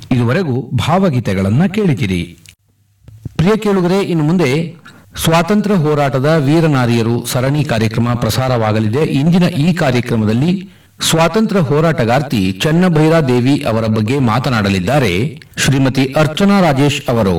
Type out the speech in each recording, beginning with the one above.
ಇದುವರೆಗೂ ಭಾವಗೀತೆಗಳನ್ನ ಕೇಳಿದಿರಿ ಪ್ರಿಯ ಕೇಳುಗರೆ ಇನ್ನು ಮುಂದೆ ಸ್ವಾತಂತ್ರ್ಯ ಹೋರಾಟದ ವೀರನಾರಿಯರು ಸರಣಿ ಕಾರ್ಯಕ್ರಮ ಪ್ರಸಾರವಾಗಲಿದೆ ಇಂದಿನ ಈ ಕಾರ್ಯಕ್ರಮದಲ್ಲಿ ಸ್ವಾತಂತ್ರ್ಯ ಹೋರಾಟಗಾರ್ತಿ ಚನ್ನಭೈರಾ ದೇವಿ ಅವರ ಬಗ್ಗೆ ಮಾತನಾಡಲಿದ್ದಾರೆ ಶ್ರೀಮತಿ ಅರ್ಚನಾ ರಾಜೇಶ್ ಅವರು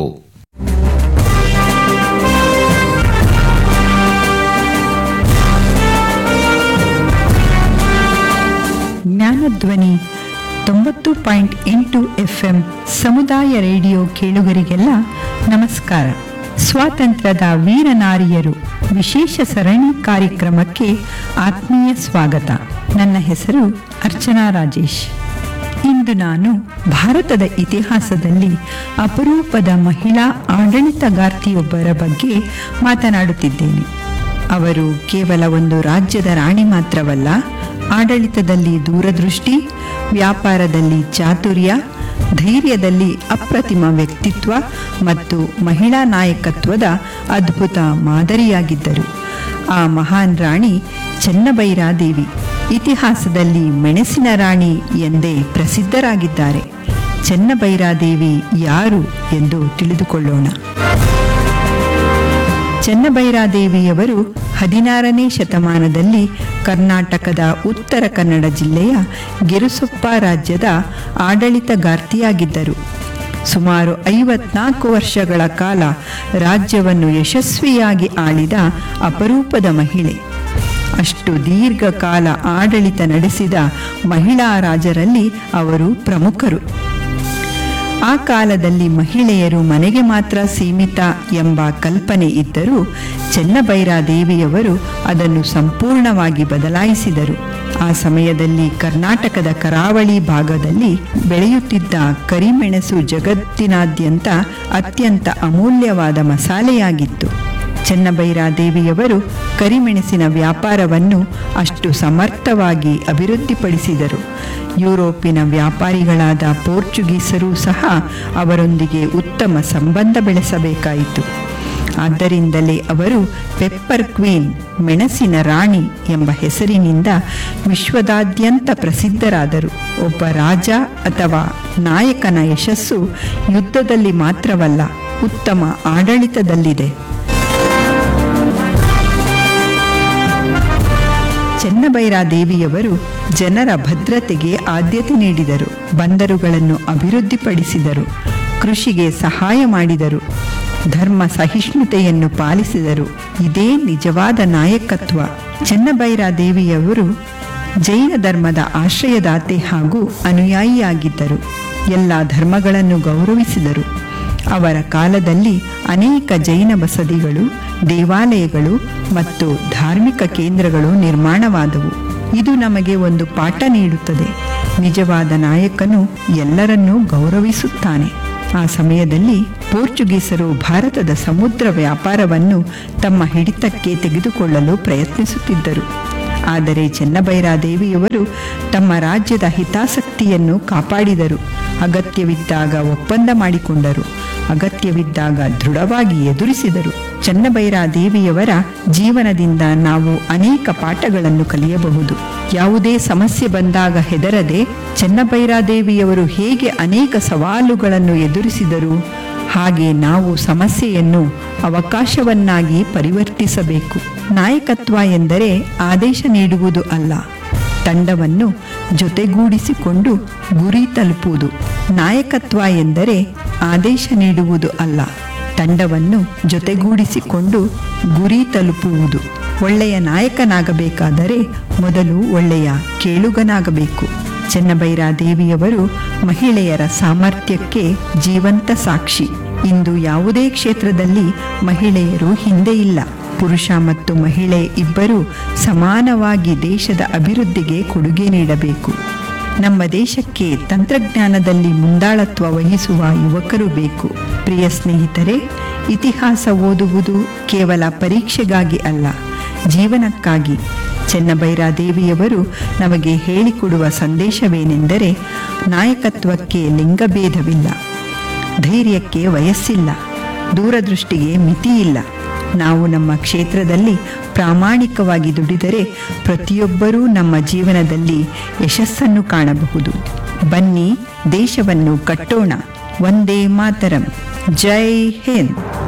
ಜ್ಞಾನಧ್ವನಿ ತೊಂಬತ್ತು ಪಾಯಿಂಟ್ ಎಂಟು ಎಫ್ಎಂ ಸಮುದಾಯ ರೇಡಿಯೋ ಕೇಳುಗರಿಗೆಲ್ಲ ನಮಸ್ಕಾರ ಸ್ವಾತಂತ್ರ್ಯದ ವೀರನಾರಿಯರು ವಿಶೇಷ ಸರಣಿ ಕಾರ್ಯಕ್ರಮಕ್ಕೆ ಆತ್ಮೀಯ ಸ್ವಾಗತ ನನ್ನ ಹೆಸರು ಅರ್ಚನಾ ರಾಜೇಶ್ ಇಂದು ನಾನು ಭಾರತದ ಇತಿಹಾಸದಲ್ಲಿ ಅಪರೂಪದ ಮಹಿಳಾ ಆಡಳಿತಗಾರ್ತಿಯೊಬ್ಬರ ಬಗ್ಗೆ ಮಾತನಾಡುತ್ತಿದ್ದೇನೆ ಅವರು ಕೇವಲ ಒಂದು ರಾಜ್ಯದ ರಾಣಿ ಮಾತ್ರವಲ್ಲ ಆಡಳಿತದಲ್ಲಿ ದೂರದೃಷ್ಟಿ ವ್ಯಾಪಾರದಲ್ಲಿ ಚಾತುರ್ಯ ಧೈರ್ಯದಲ್ಲಿ ಅಪ್ರತಿಮ ವ್ಯಕ್ತಿತ್ವ ಮತ್ತು ಮಹಿಳಾ ನಾಯಕತ್ವದ ಅದ್ಭುತ ಮಾದರಿಯಾಗಿದ್ದರು ಆ ಮಹಾನ್ ರಾಣಿ ಚೆನ್ನಬೈರಾದೇವಿ ಇತಿಹಾಸದಲ್ಲಿ ಮೆಣಸಿನ ರಾಣಿ ಎಂದೇ ಪ್ರಸಿದ್ಧರಾಗಿದ್ದಾರೆ ಚೆನ್ನಬೈರಾದೇವಿ ಯಾರು ಎಂದು ತಿಳಿದುಕೊಳ್ಳೋಣ ಚೆನ್ನಬೈರಾದೇವಿಯವರು ಹದಿನಾರನೇ ಶತಮಾನದಲ್ಲಿ ಕರ್ನಾಟಕದ ಉತ್ತರ ಕನ್ನಡ ಜಿಲ್ಲೆಯ ಗಿರುಸೊಪ್ಪ ರಾಜ್ಯದ ಆಡಳಿತಗಾರ್ತಿಯಾಗಿದ್ದರು ಸುಮಾರು ಐವತ್ನಾಲ್ಕು ವರ್ಷಗಳ ಕಾಲ ರಾಜ್ಯವನ್ನು ಯಶಸ್ವಿಯಾಗಿ ಆಳಿದ ಅಪರೂಪದ ಮಹಿಳೆ ಅಷ್ಟು ದೀರ್ಘಕಾಲ ಆಡಳಿತ ನಡೆಸಿದ ಮಹಿಳಾ ರಾಜರಲ್ಲಿ ಅವರು ಪ್ರಮುಖರು ಆ ಕಾಲದಲ್ಲಿ ಮಹಿಳೆಯರು ಮನೆಗೆ ಮಾತ್ರ ಸೀಮಿತ ಎಂಬ ಕಲ್ಪನೆ ಇದ್ದರೂ ಚೆನ್ನಬೈರಾದೇವಿಯವರು ಅದನ್ನು ಸಂಪೂರ್ಣವಾಗಿ ಬದಲಾಯಿಸಿದರು ಆ ಸಮಯದಲ್ಲಿ ಕರ್ನಾಟಕದ ಕರಾವಳಿ ಭಾಗದಲ್ಲಿ ಬೆಳೆಯುತ್ತಿದ್ದ ಕರಿಮೆಣಸು ಜಗತ್ತಿನಾದ್ಯಂತ ಅತ್ಯಂತ ಅಮೂಲ್ಯವಾದ ಮಸಾಲೆಯಾಗಿತ್ತು ಚೆನ್ನಬೈರಾದೇವಿಯವರು ಕರಿಮೆಣಸಿನ ವ್ಯಾಪಾರವನ್ನು ಅಷ್ಟು ಸಮರ್ಥವಾಗಿ ಅಭಿವೃದ್ಧಿಪಡಿಸಿದರು ಯುರೋಪಿನ ವ್ಯಾಪಾರಿಗಳಾದ ಪೋರ್ಚುಗೀಸರು ಸಹ ಅವರೊಂದಿಗೆ ಉತ್ತಮ ಸಂಬಂಧ ಬೆಳೆಸಬೇಕಾಯಿತು ಆದ್ದರಿಂದಲೇ ಅವರು ಪೆಪ್ಪರ್ ಕ್ವೀನ್ ಮೆಣಸಿನ ರಾಣಿ ಎಂಬ ಹೆಸರಿನಿಂದ ವಿಶ್ವದಾದ್ಯಂತ ಪ್ರಸಿದ್ಧರಾದರು ಒಬ್ಬ ರಾಜ ಅಥವಾ ನಾಯಕನ ಯಶಸ್ಸು ಯುದ್ಧದಲ್ಲಿ ಮಾತ್ರವಲ್ಲ ಉತ್ತಮ ಆಡಳಿತದಲ್ಲಿದೆ ಚೆನ್ನಬೈರಾದೇವಿಯವರು ಜನರ ಭದ್ರತೆಗೆ ಆದ್ಯತೆ ನೀಡಿದರು ಬಂದರುಗಳನ್ನು ಅಭಿವೃದ್ಧಿಪಡಿಸಿದರು ಕೃಷಿಗೆ ಸಹಾಯ ಮಾಡಿದರು ಧರ್ಮ ಸಹಿಷ್ಣುತೆಯನ್ನು ಪಾಲಿಸಿದರು ಇದೇ ನಿಜವಾದ ನಾಯಕತ್ವ ಚೆನ್ನಬೈರಾದೇವಿಯವರು ಜೈನ ಧರ್ಮದ ಆಶ್ರಯದಾತೆ ಹಾಗೂ ಅನುಯಾಯಿಯಾಗಿದ್ದರು ಎಲ್ಲ ಧರ್ಮಗಳನ್ನು ಗೌರವಿಸಿದರು ಅವರ ಕಾಲದಲ್ಲಿ ಅನೇಕ ಜೈನ ಬಸದಿಗಳು ದೇವಾಲಯಗಳು ಮತ್ತು ಧಾರ್ಮಿಕ ಕೇಂದ್ರಗಳು ನಿರ್ಮಾಣವಾದವು ಇದು ನಮಗೆ ಒಂದು ಪಾಠ ನೀಡುತ್ತದೆ ನಿಜವಾದ ನಾಯಕನು ಎಲ್ಲರನ್ನೂ ಗೌರವಿಸುತ್ತಾನೆ ಆ ಸಮಯದಲ್ಲಿ ಪೋರ್ಚುಗೀಸರು ಭಾರತದ ಸಮುದ್ರ ವ್ಯಾಪಾರವನ್ನು ತಮ್ಮ ಹಿಡಿತಕ್ಕೆ ತೆಗೆದುಕೊಳ್ಳಲು ಪ್ರಯತ್ನಿಸುತ್ತಿದ್ದರು ಆದರೆ ಚೆನ್ನಬೈರಾದೇವಿಯವರು ತಮ್ಮ ರಾಜ್ಯದ ಹಿತಾಸಕ್ತಿಯನ್ನು ಕಾಪಾಡಿದರು ಅಗತ್ಯವಿದ್ದಾಗ ಒಪ್ಪಂದ ಮಾಡಿಕೊಂಡರು ಅಗತ್ಯವಿದ್ದಾಗ ದೃಢವಾಗಿ ಎದುರಿಸಿದರು ಚೆನ್ನಬೈರಾದೇವಿಯವರ ಜೀವನದಿಂದ ನಾವು ಅನೇಕ ಪಾಠಗಳನ್ನು ಕಲಿಯಬಹುದು ಯಾವುದೇ ಸಮಸ್ಯೆ ಬಂದಾಗ ಹೆದರದೆ ಚೆನ್ನಬೈರಾದೇವಿಯವರು ಹೇಗೆ ಅನೇಕ ಸವಾಲುಗಳನ್ನು ಎದುರಿಸಿದರು ಹಾಗೆ ನಾವು ಸಮಸ್ಯೆಯನ್ನು ಅವಕಾಶವನ್ನಾಗಿ ಪರಿವರ್ತಿಸಬೇಕು ನಾಯಕತ್ವ ಎಂದರೆ ಆದೇಶ ನೀಡುವುದು ಅಲ್ಲ ತಂಡವನ್ನು ಜೊತೆಗೂಡಿಸಿಕೊಂಡು ಗುರಿ ತಲುಪುವುದು ನಾಯಕತ್ವ ಎಂದರೆ ಆದೇಶ ನೀಡುವುದು ಅಲ್ಲ ತಂಡವನ್ನು ಜೊತೆಗೂಡಿಸಿಕೊಂಡು ಗುರಿ ತಲುಪುವುದು ಒಳ್ಳೆಯ ನಾಯಕನಾಗಬೇಕಾದರೆ ಮೊದಲು ಒಳ್ಳೆಯ ಕೇಳುಗನಾಗಬೇಕು ಚೆನ್ನಬೈರಾದೇವಿಯವರು ಮಹಿಳೆಯರ ಸಾಮರ್ಥ್ಯಕ್ಕೆ ಜೀವಂತ ಸಾಕ್ಷಿ ಇಂದು ಯಾವುದೇ ಕ್ಷೇತ್ರದಲ್ಲಿ ಮಹಿಳೆಯರು ಹಿಂದೆ ಇಲ್ಲ ಪುರುಷ ಮತ್ತು ಮಹಿಳೆ ಇಬ್ಬರೂ ಸಮಾನವಾಗಿ ದೇಶದ ಅಭಿವೃದ್ಧಿಗೆ ಕೊಡುಗೆ ನೀಡಬೇಕು ನಮ್ಮ ದೇಶಕ್ಕೆ ತಂತ್ರಜ್ಞಾನದಲ್ಲಿ ಮುಂದಾಳತ್ವ ವಹಿಸುವ ಯುವಕರು ಬೇಕು ಪ್ರಿಯ ಸ್ನೇಹಿತರೆ ಇತಿಹಾಸ ಓದುವುದು ಕೇವಲ ಪರೀಕ್ಷೆಗಾಗಿ ಅಲ್ಲ ಜೀವನಕ್ಕಾಗಿ ಚೆನ್ನಬೈರಾದೇವಿಯವರು ನಮಗೆ ಹೇಳಿಕೊಡುವ ಸಂದೇಶವೇನೆಂದರೆ ನಾಯಕತ್ವಕ್ಕೆ ಲಿಂಗಭೇದವಿಲ್ಲ ಧೈರ್ಯಕ್ಕೆ ವಯಸ್ಸಿಲ್ಲ ದೂರದೃಷ್ಟಿಗೆ ಮಿತಿಯಿಲ್ಲ ನಾವು ನಮ್ಮ ಕ್ಷೇತ್ರದಲ್ಲಿ ಪ್ರಾಮಾಣಿಕವಾಗಿ ದುಡಿದರೆ ಪ್ರತಿಯೊಬ್ಬರೂ ನಮ್ಮ ಜೀವನದಲ್ಲಿ ಯಶಸ್ಸನ್ನು ಕಾಣಬಹುದು ಬನ್ನಿ ದೇಶವನ್ನು ಕಟ್ಟೋಣ ಒಂದೇ ಮಾತರಂ ಜೈ ಹಿಂದ್